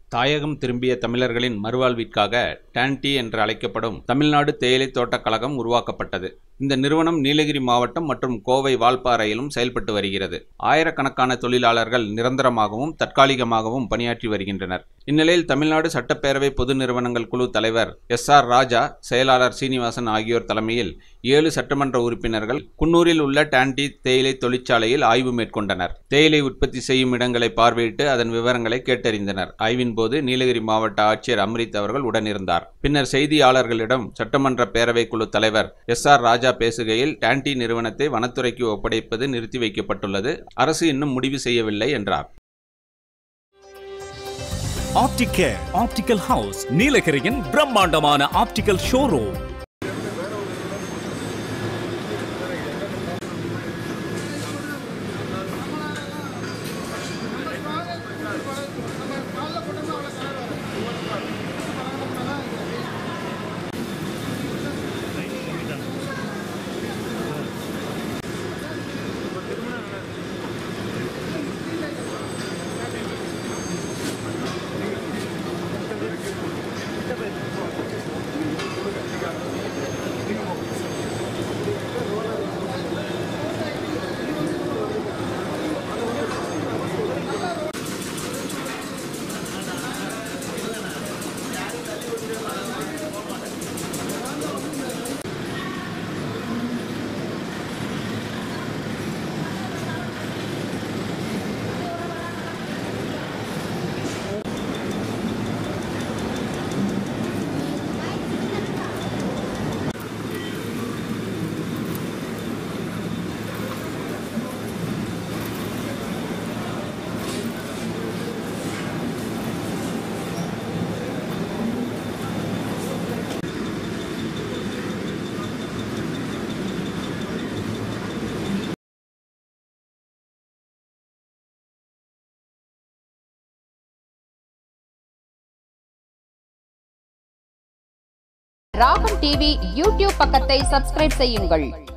தாயகம் திரும்பிய தமிழர்களின் மறுவாழ்விற்காக டான்டி என்று அழைக்கப்படும் தமிழ்நாடு தேயிலை தோட்டக் கழகம் உருவாக்கப்பட்டது இந்த நிறுவனம் நீலகிரி மாவட்டம் மற்றும் கோவை வால்பாறையிலும் செயல்பட்டு வருகிறது ஆயிரக்கணக்கான தொழிலாளர்கள் நிரந்தரமாகவும் தற்காலிகமாகவும் பணியாற்றி வருகின்றனர் இந்நிலையில் தமிழ்நாடு சட்டப்பேரவை பொது நிறுவனங்கள் குழு தலைவர் எஸ் ஆர் ராஜா செயலாளர் சீனிவாசன் ஆகியோர் தலைமையில் ஏழு சட்டமன்ற உறுப்பினர்கள் குன்னூரில் உள்ள டான்டி தேயிலை தொழிற்சாலையில் ஆய்வு மேற்கொண்டனர் தேயிலை உற்பத்தி செய்யும் இடங்களை பார்வையிட்டு அதன் விவரங்களை கேட்டறிந்தனர் ஆய்வின் போது நீலகிரி மாவட்ட ஆட்சியர் அம்ரித் அவர்கள் உடனிருந்தார் பின்னர் செய்தியாளர்களிடம் சட்டமன்ற பேரவை குழு தலைவர் எஸ் ஆர் ராஜா பேசுகையில் டான்டி நிறுவனத்தை வனத்துறைக்கு ஒப்படைப்பது நிறுத்தி வைக்கப்பட்டுள்ளது அரசு இன்னும் முடிவு செய்யவில்லை என்றார் ஆப்டிகேர் ஆப்டிகல் ஹவுஸ் நீலகிரியின் பிரம்மாண்டமான optical showroom Ragam TV YouTube பக்கத்தை சப்ஸ்கிரைப் செய்யுங்கள்